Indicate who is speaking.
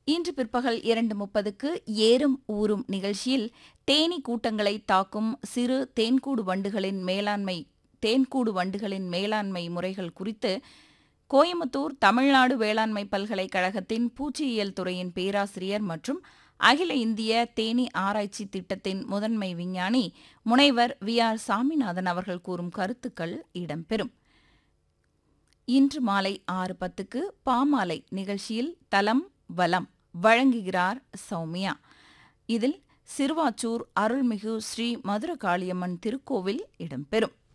Speaker 1: இன்று பிற்பகல் இரண்டு முப்பதுக்கு ஏறும் ஊறும் நிகழ்ச்சியில் தேனீ கூட்டங்களை தாக்கும் சிறு தேன்கூடு வண்டுகளின் மேலாண்மை தேன்கூடு வண்டுகளின் மேலாண்மை முறைகள் குறித்து கோயம்புத்தூர் தமிழ்நாடு வேளாண்மை பல்கலைக்கழகத்தின் பூச்சியியல் துறையின் பேராசிரியர் மற்றும் அகில இந்திய தேனீ ஆராய்ச்சி திட்டத்தின் முதன்மை விஞ்ஞானி முனைவர் வி ஆர் சாமிநாதன் அவர்கள் கூறும் கருத்துக்கள் இடம்பெறும் இன்று மாலை ஆறு பத்துக்கு பாமாலை நிகழ்ச்சியில் தலம் வலம் வழங்குகிறார் சௌமியா இதில் சிறுவாச்சூர் அருள்மிகு ஸ்ரீ மதுரகாளியம்மன் திருக்கோவில் இடம்பெறும்